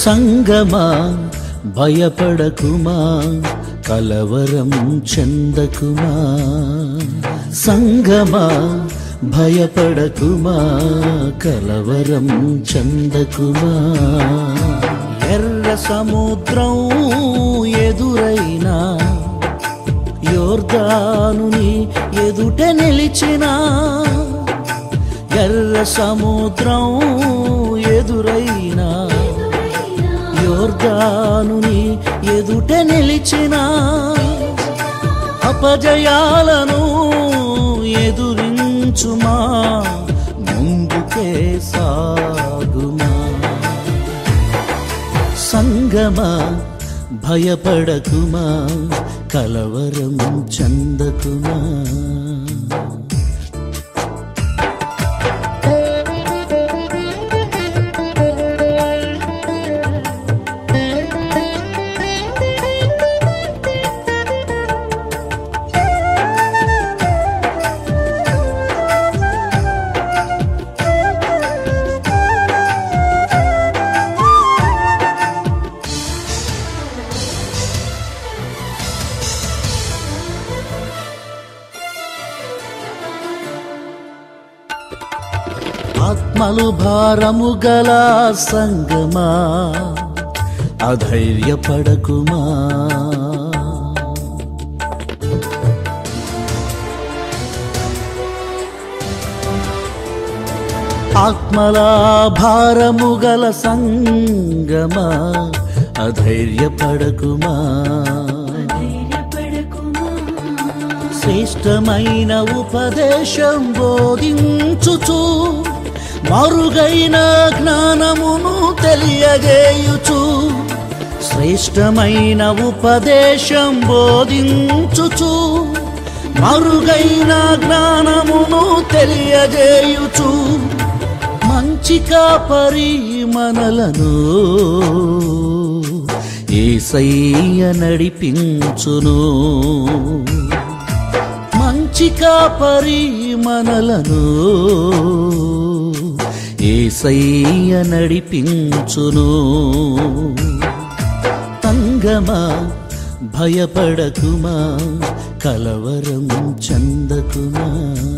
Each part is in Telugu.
సంగమా భయపడకుమా కలవరం చెందకుమా సంగమా భయపడకుమా కలవరం చెందకుమా ఎర్ర సముద్రం ఎదురైనా యోర్దానుని ఎదుట నిలిచినా ఎర్ర సముద్రం ఎదురైనా యోర్దానుని ఎదుట నిలిచినా అపజయాలను ఎదురించుమా ముందుకే సాగుమా సంగమా భయపడకుమా కలవరం చందకుమా ఆత్మలు భారము గల సంగమా అధైర్యపడకుమా ఆత్మల భారము గల సంగమా అధైర్యపడకుమా శ్రేష్టమైన ఉపదేశం బోధించుచు మరుగైన జ్ఞానమును తెలియజేయుచు శ్రేష్టమైన ఉపదేశం బోధించుచు మరుగైన జ్ఞానమును తెలియజేయుచు మంచి కాపరి మనలను ఏసయ్య నడిపించును మంచి కాపరి మనలను ఏసయ్య నడిపించును తంగమా భయపడకుమా కలవరం చందకుమా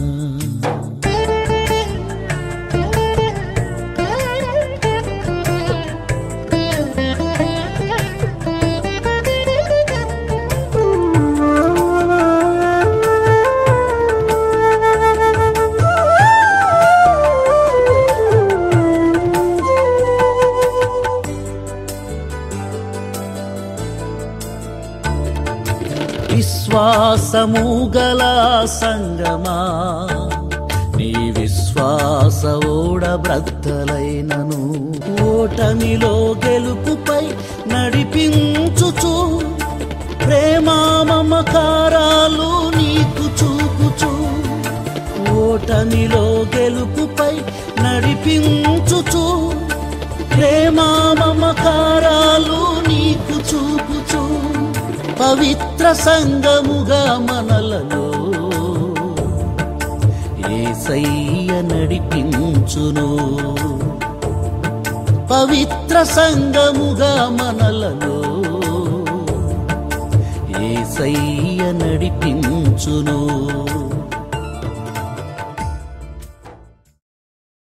విశ్వాసము గల సంగమా నీ విశ్వాస ఓడబ్రద్దలైనను ఓటమిలో గెలుపుపై నడిపించుచు ప్రేమా మమకారాలు నీకు చూపుచు ఓటమిలో గెలుపుపై నడిపించుచు ప్రేమా మమకారాలు నీకు చూపుచు పవిత్ర సంగముగా మనలలో ఏసయ్య నడిపించును పవిత్ర సంగముగా మనలలో ఏసయ్య నడిపించును